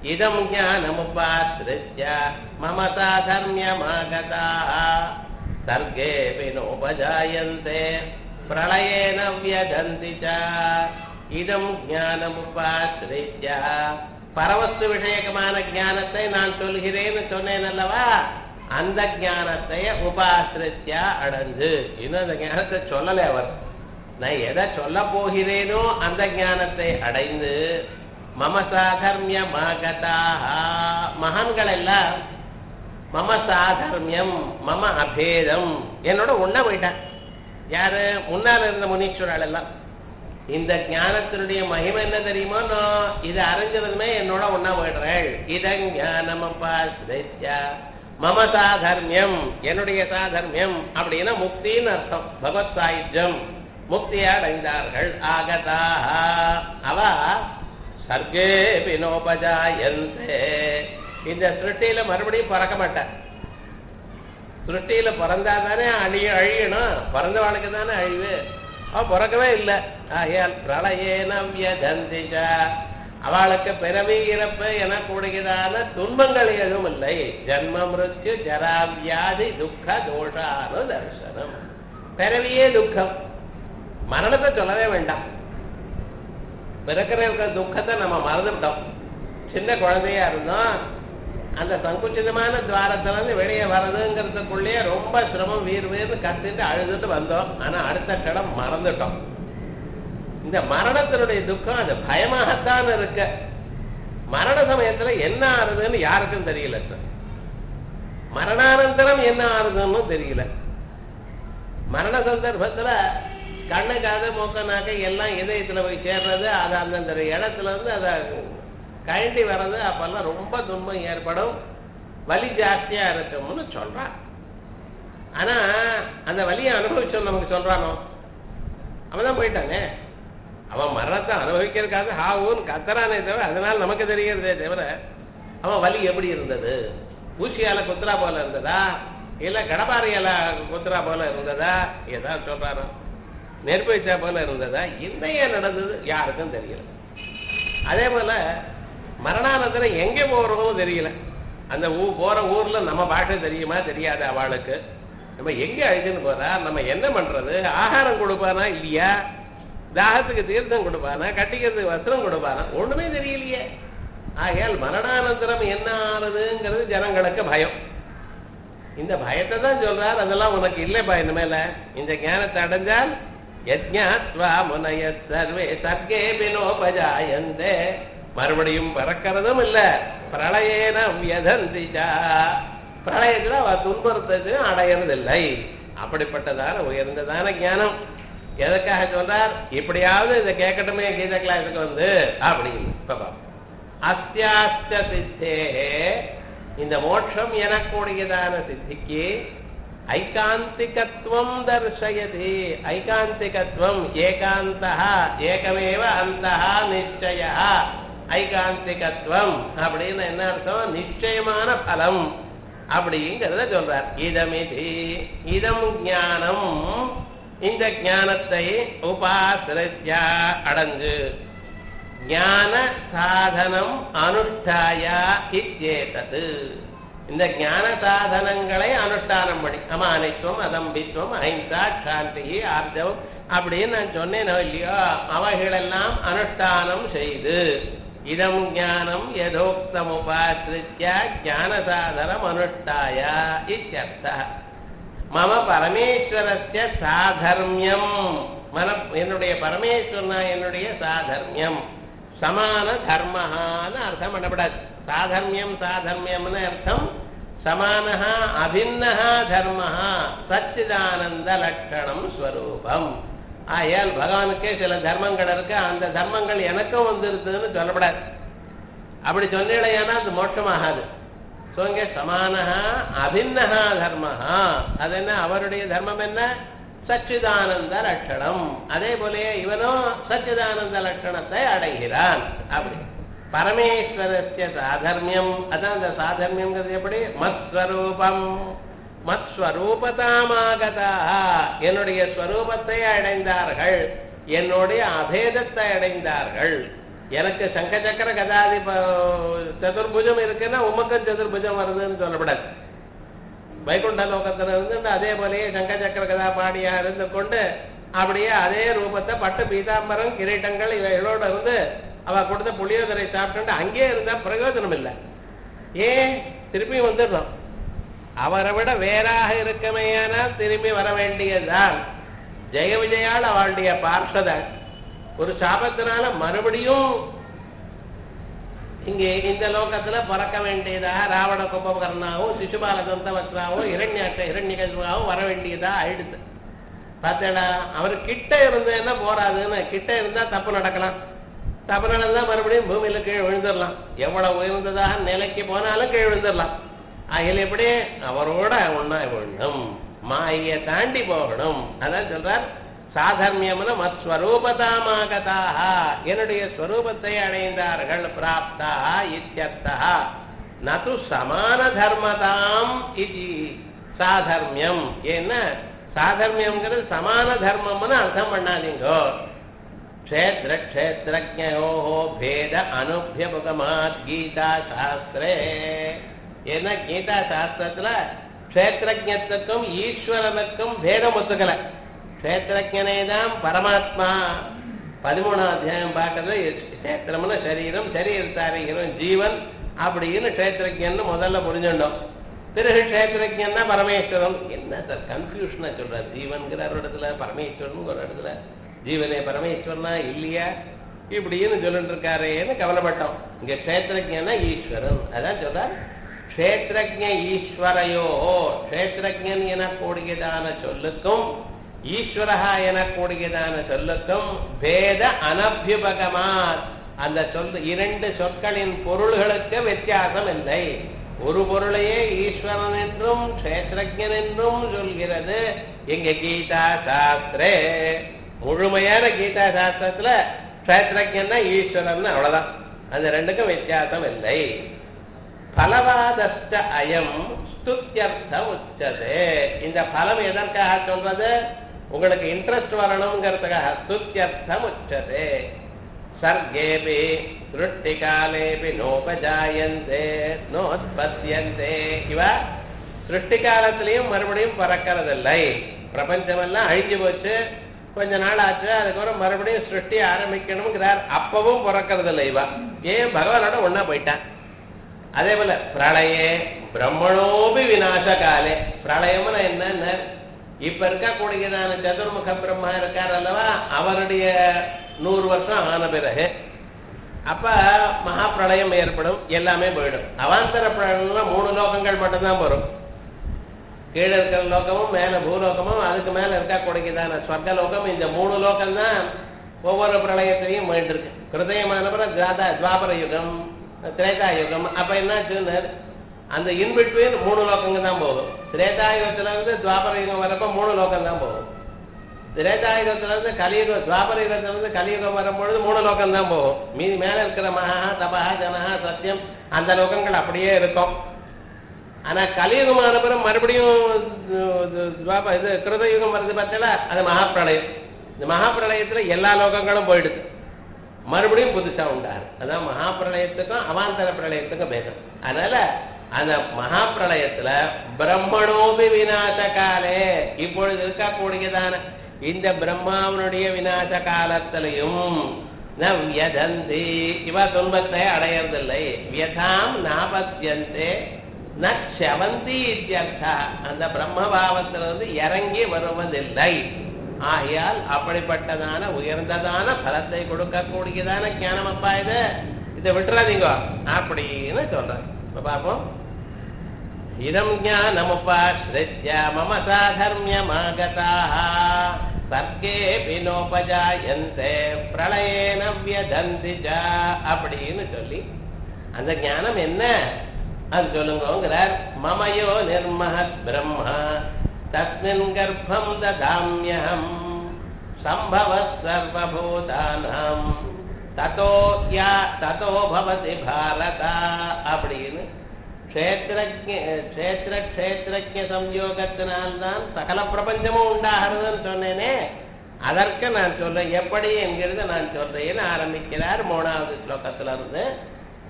இதம் ஞானமுபாசிரித்ய மம சாதர்மியமாகதாः சர்கேऽपि நோபஜாயन्ते பிரளயேன வியதந்தி ச இதம் ஞானமுபாசிரித்ய பரவஸ்து விஷயகமான ஞானத்தை நான் சொல்கிறேன்னு சொன்னேன் அல்லவா அந்த ஞானத்தை உபாசிரித்யா அடைஞ்சு இன்னும் அந்த ஞானத்தை சொல்லலை அவர் நான் எதை சொல்ல போகிறேனோ அந்த ஞானத்தை அடைந்து மம சாதர்மிய மகதாக மகான்கள் எல்லாம் மம சாதர்மியம் மம அபேதம் என்னோட ஒண்ணா போயிட்டான் யாரு முன்னால இருந்த முனீஸ்வரால் எல்லாம் இந்த ஞானத்தினுடைய மகிமை என்ன தெரியுமோ நான் இதை அறிஞ்சதுமே என்னோட ஒண்ணா போயிடுறேன் இத ஞானமபாசிரித்யா மம சாதர்மியம் என்னுடைய சாதர்மியம் அப்படின்னா முக்தின்னு அர்த்தம் பகவத் சாயுஜம் முக்தியை அடைந்தார்கள் ஆகதாக அவ சர்க்கே வினோபஜாயந்தே இந்த சிருஷ்டியில மறுபடியும் பிறக்க மாட்டார் சிருஷ்டியில பிறந்தா தானே அழிய அழியணும் பிறந்தவாளுக்கு தானே அழிவு அவ பிறக்கவே இல்லை ஆகையால் பிரளயேன வியதந்திஜா அவளுக்கு பிறவி இறப்பு எனக்கூடியதான துன்பங்கள் எதுவும் இல்லை ஜன்ம மிருத்யு ஜரா வியாதி துக்க தோஷானு தர்சனம் பிறவியே துக்கம் மரணத்தை சொல்லவே வேண்டாம் பிறக்கிற இருக்கிற துக்கத்தை நம்ம மறந்துவிட்டோம் சின்ன குழந்தையா இருந்தோம் அந்த சங்குச்சிதமான துவாரத்துல இருந்து வெளியே வர்றதுங்கிறதுக்குள்ளேயே ரொம்ப சிரமம் வீர் வீர்னு கத்திட்டு அழுதுட்டு வந்தோம் ஆனா அடுத்த கடம் மறந்துட்டோம் இந்த மரணத்தினுடைய துக்கம் அது பயமாகத்தான் இருக்க மரண சமயத்துல என்ன ஆறுதுன்னு யாருக்கும் தெரியல சார் மரணானந்தரம் என்ன ஆறுதுன்னு தெரியல மரண சந்தர்ப்பத்துல கண்ணு காது மூக்க நாக்க எல்லாம் இதயத்துல போய் சேர்றது அது அந்தந்த இடத்துல இருந்து அதை கழண்டி வர்றது அப்பெல்லாம் ரொம்ப துன்பம் ஏற்படும் வலி ஜாஸ்தியா இருக்கும்னு சொல்றான் ஆனா அந்த வலியை அனுபவிச்சோம் நமக்கு சொல்றானோ அவன் தான் போயிட்டானே அவன் மரணத்தை அனுபவிக்கிறதுக்காக ஹாவுன்னு கத்துறானே தவிர அதனால நமக்கு தெரிகிறதே தவிர அவன் வலி எப்படி இருந்தது ஊசியால குத்துரா போல இருந்ததா இல்ல கடப்பாறையால குத்துரா போல இருந்ததா ஏதாவது சொல்றாரோ நெருப்பு வச்சா போல இருந்ததா என்ன ஏன் நடந்தது யாருக்கும் தெரியல அதே போல மரணானந்தரம் எங்க போறோம் தெரியல அந்த ஊ போற ஊர்ல நம்ம பாஷை தெரியுமா தெரியாது அவளுக்கு நம்ம எங்க அழைச்சுன்னு போறா நம்ம என்ன பண்றது ஆகாரம் கொடுப்பானா இல்லையா தாகத்துக்கு தீர்த்தம் கொடுப்பானா கட்டிக்கிறதுக்கு வஸ்திரம் கொடுப்பானா ஒண்ணுமே தெரியலையே ஆகையால் மரணானந்தரம் என்ன ஆறுதுங்கிறது ஜனங்களுக்கு பயம் இந்த பயத்தை தான் சொல்றார் அதெல்லாம் உனக்கு இல்லைப்பா இனிமேல இந்த ஞானத்தை அடைஞ்சால் யஜ்ஞாத்வா முனைய சர்வே சர்க்கே பினோபஜாயந்தே மறுபடியும் பறக்கிறதும் இல்ல பிரளயேன வியதந்திஜா பிரளயத்துல அவ துன்புறுத்தது அடையறதில்லை அப்படிப்பட்டதான உயர்ந்ததான ஞானம் எதுக்காக சொல்றார் இப்படியாவது இதை கேட்கட்டுமே கீத கிளாஸுக்கு வந்து அப்படின்னு பாப்பா அத்தியாஸ்த சித்தே இந்த மோட்சம் எனக்கூடியதான சித்திக்கு ஐகாந்திகத்துவம் தர்சயதி ஐகாந்திகத்துவம் ஏகாந்தா ஏகமேவ அந்த நிச்சய ஐகாந்திகத்துவம் அப்படின்னு என்ன அர்த்தம் நிச்சயமான பலம் அப்படிங்கிறத சொல்றார் இதமிதி இதம் ஞானம் இந்த ஞானத்தை உபாசிரியா அடைஞ்சு ஞான சாதனம் அனுஷ்டாய இச்சேதது இந்த ஞான சாதனங்களை அனுஷ்டானம் பண்ணி அமானித்துவம் அதம்பித்துவம் அஹிம்சா சாந்தி ஆர்ஜவம் அப்படின்னு நான் சொன்னேனோ இல்லையோ அவைகளெல்லாம் அனுஷ்டானம் செய்து இதம் ஞானம் யதோக்தம் உபாசிரித்ய ஞான சாதனம் அனுஷ்டாய இத்தியர்த்த மம பரமேஸ்வரஸ்ய சாதர்மியம் மன என்னுடைய பரமேஸ்வரனா என்னுடைய சாதர்மியம் சமான தர்மஹான்னு அர்த்தம் பண்ணப்படாது சாதர்மியம் சாதர்மியம்னு அர்த்தம் சமானஹா அபின்னஹா தர்மஹா சச்சிதானந்த லட்சணம் ஸ்வரூபம் ஆயால் பகவானுக்கே சில தர்மங்கள் இருக்கு அந்த தர்மங்கள் எனக்கும் வந்துருதுன்னு சொல்லப்படாது அப்படி சொன்னீழையானா அது மோட்சமாகாது ஸோ இங்கே சமானஹா அபின்னஹா தர்மஹா அது என்ன அவருடைய தர்மம் என்ன சச்சிதானந்த லட்சணம் அதே போலயே இவனும் சச்சிதானந்த லட்சணத்தை அடைகிறான் அப்படி பரமேஸ்வரஸ்ய சாதர்மியம் அதான் அந்த சாதர்மியம்ங்கிறது எப்படி மத்ஸ்வரூபம் மத்ஸ்வரூபதாமாகதா என்னுடைய ஸ்வரூபத்தை அடைந்தார்கள் என்னுடைய அபேதத்தை அடைந்தார்கள் எனக்கு சங்க சக்கர கதாதி ப- சதுர்புஜம் இருக்குன்னா உமக்கும் சதுர்புஜம் வருதுன்னு சொல்லப்படாது வைகுண்ட லோகத்துல இருந்து அதே போலயே சங்க சக்கர கதா பாடியா இருந்து கொண்டு அப்படியே அதே ரூபத்தை பட்டு பீதாம்பரம் கிரீட்டங்கள் இவைகளோட இருந்து அவ கொடுத்த புளியோதரை சாப்பிட்டு அங்கேயே இருந்தா பிரயோஜனம் இல்லை ஏன் திருப்பி வந்துடணும் அவரை விட வேறாக இருக்கமேயானால் திரும்பி வர வேண்டியதுதான் ஜெய விஜயால் அவளுடைய பார்ஷத ஒரு சாபத்தினால மறுபடியும் இங்கே இந்த லோகத்துல பறக்க வேண்டியதா ராவண கும்பகர்ணாவும் சிசுபால தந்தவத்ராவும் இரண்யாட்ட இரண்யகர்மாவும் வர வேண்டியதா ஆயிடுது பார்த்தேடா அவர் கிட்ட இருந்தேன்னா போறாதுன்னு கிட்ட இருந்தா தப்பு நடக்கலாம் தப்பு நடந்தா மறுபடியும் பூமியில கீழே விழுந்துடலாம் எவ்வளவு உயர்ந்ததாக நிலைக்கு போனாலும் கீழே விழுந்துடலாம் அதில் எப்படி அவரோட ஒன்னா விழணும் மாயை தாண்டி போகணும் அதான் சொல்றார் சாதர்மியம்னு மத்ஸ்வரூபதாமாகதாக என்னுடைய ஸ்வரூபத்தை அடைந்தார்கள் பிராப்தா இத்தியர்த்தா நது சமான தர்மதாம் இது சாதர்மியம் ஏன்னா சாதர்மியம்ங்கிறது சமான தர்மம்னு அர்த்தம் பண்ணாதீங்கோ க்ஷேத்திர க்ஷேத்திரஜோ பேத அனுபியமுகமாத் கீதா சாஸ்திரே ஏன்னா கீதா சாஸ்திரத்துல க்ஷேத்திரஜத்துக்கும் ஈஸ்வரனுக்கும் பேதம் ஒத்துக்கல க்ஷேத்திரஜனே தான் பரமாத்மா பதிமூணாம் அத்தியாயம் பார்க்கறது க்ஷேத்திரம்னு சரீரம் சரீரத்தாரிகிறோம் ஜீவன் அப்படின்னு க்ஷேத்திரஜன்னு முதல்ல புரிஞ்சுட்டோம் பிறகு க்ஷேத்திரஜன்னா பரமேஸ்வரன் என்ன சார் கன்ஃபியூஷனா சொல்றார் ஜீவன்கிறார் ஒரு இடத்துல பரமேஸ்வரன் ஒரு இடத்துல ஜீவனே பரமேஸ்வரனா இல்லையா இப்படின்னு சொல்லிட்டு இருக்காரேன்னு கவலைப்பட்டோம் இங்க க்ஷேத்திரஜனா ஈஸ்வரன் அதான் சொல்றார் க்ஷேத்திரஜ ஈஸ்வரையோ க்ஷேத்திரஜன் எனக்கூடியதான சொல்லுக்கும் ஈஸ்வரஹா எனக்கூடியதான சொல்லுக்கும் பேத அனபியுபகமாத் அந்த சொல் இரண்டு சொற்களின் பொருள்களுக்கு வித்தியாசம் இல்லை ஒரு பொருளையே ஈஸ்வரன் என்றும் க்ஷேத்திரஜன் என்றும் சொல்கிறது எங்க கீதா சாஸ்திரே முழுமையான கீதா சாஸ்திரத்துல க்ஷேத்திரஜன்னா ஈஸ்வரன் அவ்வளவுதான் அந்த ரெண்டுக்கும் வித்தியாசம் இல்லை பலவாதஸ்ட அயம் ஸ்துத்தியர்த்த உச்சதே இந்த பலம் எதற்காக சொல்றது உங்களுக்கு இன்ட்ரெஸ்ட் வரணுங்கிறதுக்காக ஸ்துத்தியர்த்தம் உச்சதே சர்கேபி சிருஷ்டிகாலேபி நோபஜாயந்தே நோத்பத்தியந்தே இவ சிருஷ்டி காலத்திலையும் மறுபடியும் பறக்கிறதில்லை பிரபஞ்சமெல்லாம் அழிஞ்சு போச்சு கொஞ்ச நாள் ஆச்சு அதுக்கப்புறம் மறுபடியும் சிருஷ்டி ஆரம்பிக்கணுங்கிறார் அப்பவும் பிறக்கிறதில்லை இவ ஏன் பகவானோட ஒன்னா போயிட்டான் அதே போல பிரளயே பிரம்மணோபி விநாச காலே பிரளயம்னு என்னன்னு இப்ப இருக்கக்கூடியதான சதுர்முக பிரம்மா இருக்கார் அல்லவா அவருடைய நூறு வருஷம் ஆன பிறகு அப்ப மகா பிரளயம் ஏற்படும் எல்லாமே போயிடும் அவாந்தர பிரளயம்னா மூணு லோகங்கள் மட்டும்தான் வரும் கீழே இருக்கிற லோகமும் மேல பூலோகமும் அதுக்கு மேல இருக்கக்கூடியதான ஸ்வர்கலோகம் இந்த மூணு லோகம் தான் ஒவ்வொரு பிரளயத்திலையும் போயிட்டு ஹிருதயமானவரம் ஜாதா துவாபர யுகம் திரேதா யுகம் அப்ப என்னாச்சுன்னு அந்த இன்பிட்வீன் மூணு லோகங்க தான் போகும் திரேதா யுகத்துல இருந்து துவாபர யுகம் வரப்ப மூணு லோகம் தான் போகும் திரேதா யுகத்துல இருந்து கலியுகம் துவாபர யுகத்துல இருந்து கலியுகம் வரும்பொழுது மூணு லோகம் தான் போகும் மீதி மேல இருக்கிற மகா தபா ஜனஹா சத்தியம் அந்த லோகங்கள் அப்படியே இருக்கும் ஆனா கலியுகமான பிறகு மறுபடியும் துவாப இது கிருதயுகம் வருது பார்த்தல அது மகாப்பிரளயம் இந்த மகாப்பிரளயத்துல எல்லா லோகங்களும் போயிடுது மறுபடியும் புதுசா உண்டாரு அதான் மகாப்பிரளயத்துக்கும் அவாந்தர பிரளயத்துக்கும் பேசும் அதனால அந்த மகாப்பிரளயத்துல பிரம்மணோபி விநாச காலே இப்பொழுது இருக்கக்கூடியதான இந்த பிரம்மாவனுடைய விநாச காலத்திலையும் ந வியதந்தி இவ துன்பத்தை அடையறதில்லை வியதாம் நாபத்தியந்தே நவந்தி இத்தியர்த்தா அந்த பிரம்மபாவத்திலிருந்து இறங்கி வருவதில்லை ஆகையால் அப்படிப்பட்டதான உயர்ந்ததான பலத்தை கொடுக்கக்கூடியதான ஞானம் அப்பா இது இதை விட்டுறாதீங்க அப்படின்னு சொல்றேன் இப்ப பார்ப்போம் இதம் ஞானமுபாசிரித்ய மம சாதர்மியமாகதாக சர்க்கேபி நோபஜாயந்தே பிரளயேன வியதந்தி ச அப்படின்னு சொல்லி அந்த ஞானம் என்ன அது சொல்லுங்கிறார் மமயோ நிர்மஹத் பிரம்மா தஸ்மின் கர்ப்பம் ததாமியம் சம்பவ சர்வபூதானாம் ததோ யா ததோ பவதி பாரதா அப்படின்னு க்ஷேத்திரஜ க்ஷேத்திர க்ஷேத்திரஜ சம்யோகத்தினால்தான் சகல பிரபஞ்சமும் உண்டாகிறதுன்னு சொன்னேனே அதற்கு நான் சொல்றேன் எப்படி என்கிறத நான் சொல்றேன்னு ஆரம்பிக்கிறார் மூணாவது ஸ்லோகத்துல இருந்து